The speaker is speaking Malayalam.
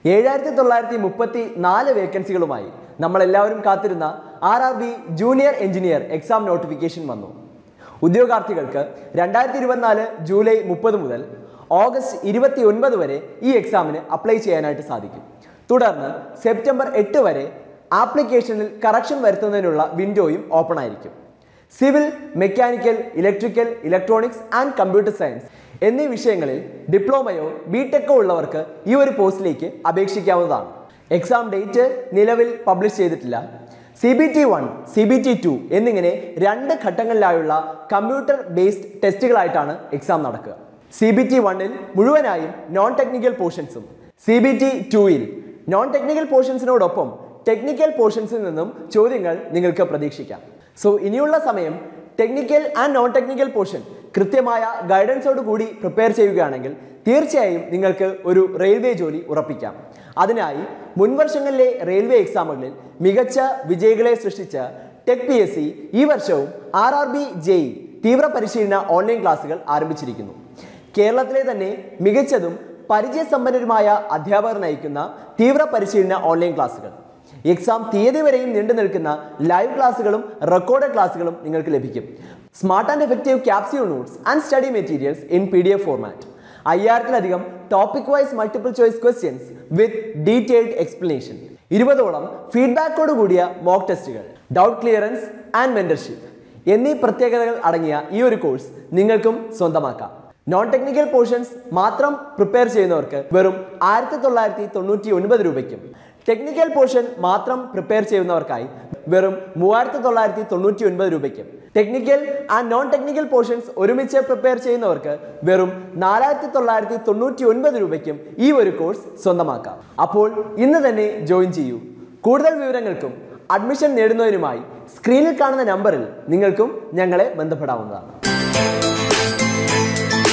ഏഴായിരത്തി തൊള്ളായിരത്തി മുപ്പത്തി നാല് വേക്കൻസികളുമായി നമ്മൾ എല്ലാവരും കാത്തിരുന്ന R R B junior engineer exam notification വന്നു ഉദ്യോഗാർത്ഥികൾക്ക് രണ്ടായിരത്തി ഇരുപത്തിനാല് ജൂലൈ മുപ്പത് മുതൽ ഓഗസ്റ്റ് ഇരുപത്തി ഒൻപത് വരെ ഈ എക്സാമിന് അപ്ലൈ ചെയ്യാനായിട്ട് സാധിക്കും തുടർന്ന് സെപ്റ്റംബർ എട്ട് വരെ ആപ്ലിക്കേഷനിൽ കറക്ഷൻ വരുത്തുന്നതിനുള്ള വിൻഡോയും ഓപ്പൺ ആയിരിക്കും civil mechanical electrical electronics and computer science എന്നീ വിഷയങ്ങളിൽ ഡിപ്ലോമയോ ബിടെക്കോ ഉള്ളവർക്ക് ഈ ഒരു പോസ്റ്റിലേക്ക് അപേക്ഷിക്കാവുന്നതാണ് എക്സാം ഡേറ്റ് നിലവിൽ പബ്ലിഷ് ചെയ്തിട്ടില്ല C B T one C B T two എന്നിങ്ങനെ രണ്ട് ഘട്ടങ്ങളിലായുള്ള കമ്പ്യൂട്ടർ ബേസ്ഡ് ടെസ്റ്റുകളായിട്ടാണ് എക്സാം നടക്കുക സി ബി ടി വണ്ണിൽ മുഴുവനായും നോൺ ടെക്നിക്കൽ പോർഷൻസും സി ബി ടി ടുയിൽ നോൺ ടെക്നിക്കൽ പോർഷൻസിനോടൊപ്പം ടെക്നിക്കൽ പോർഷൻസിൽ നിന്നും ചോദ്യങ്ങൾ നിങ്ങൾക്ക് പ്രതീക്ഷിക്കാം സോ ഇനിയുള്ള സമയം technical and non technical portion കൃത്യമായ ഗൈഡൻസോട് കൂടി പ്രിപ്പയർ ചെയ്യുകയാണെങ്കിൽ തീർച്ചയായും നിങ്ങൾക്ക് ഒരു റെയിൽവേ ജോലി ഉറപ്പിക്കാം അതിനായി മുൻവർഷങ്ങളിലെ റെയിൽവേ എക്സാമുകളിൽ മികച്ച വിജയികളെ സൃഷ്ടിച്ച ടെക് പി എസ് സി ഈ വർഷവും ആർ ആർ ബി ജെഇ തീവ്ര പരിശീലന ഓൺലൈൻ ക്ലാസുകൾ ആരംഭിച്ചിരിക്കുന്നു കേരളത്തിലെ തന്നെ മികച്ചതും പരിചയസമ്പന്നരുമായ അധ്യാപകർ നയിക്കുന്ന തീവ്ര പരിശീലന ഓൺലൈൻ ക്ലാസുകൾ എക്സാം തീയതി വരെയും നീണ്ടു നിൽക്കുന്ന ലൈവ് ക്ലാസ്സുകളും റെക്കോർഡഡ് ക്ലാസ്സുകളും നിങ്ങൾക്ക് ലഭിക്കും smart and effective capsule notes and study materials in P D F format അയ്യായിരത്തിലധികം topic wise multiple choice questions with detailed explanation ഇരുപതോളം ഫീഡ്ബാക്കോട് കൂടിയ മോക്ക് ടെസ്റ്റുകൾ ഡൗട്ട് ക്ലിയറൻസ് ആൻഡ് മെന്റർഷിപ്പ് എന്നീ പ്രത്യേകതകൾ അടങ്ങിയ ഈ ഒരു കോഴ്സ് നിങ്ങൾക്കും സ്വന്തമാക്കാം നോൺ ടെക്നിക്കൽ പോർഷൻസ് മാത്രം പ്രിപ്പയർ ചെയ്യുന്നവർക്ക് വെറും ആയിരത്തി തൊള്ളായിരത്തി തൊണ്ണൂറ്റി ഒൻപത് രൂപയ്ക്കും ടെക്നിക്കൽ പോർഷൻ മാത്രം പ്രിപ്പയർ ചെയ്യുന്നവർക്കായി വെറും മൂവായിരത്തി തൊള്ളായിരത്തി തൊണ്ണൂറ്റി ഒൻപത് രൂപയ്ക്കും technical and non technical portions ഒരുമിച്ച് പ്രിപ്പയർ ചെയ്യുന്നവർക്ക് വെറും നാലായിരത്തി തൊള്ളായിരത്തി തൊണ്ണൂറ്റി ഒൻപത് രൂപയ്ക്കും ഈ ഒരു കോഴ്സ് സ്വന്തമാക്കാം അപ്പോൾ ഇന്ന് തന്നെ ജോയിൻ ചെയ്യൂ കൂടുതൽ വിവരങ്ങൾക്കും അഡ്മിഷൻ നേടുന്നതിനുമായി സ്ക്രീനിൽ കാണുന്ന നമ്പറിൽ നിങ്ങൾക്കും ഞങ്ങളെ ബന്ധപ്പെടാവുന്നതാണ്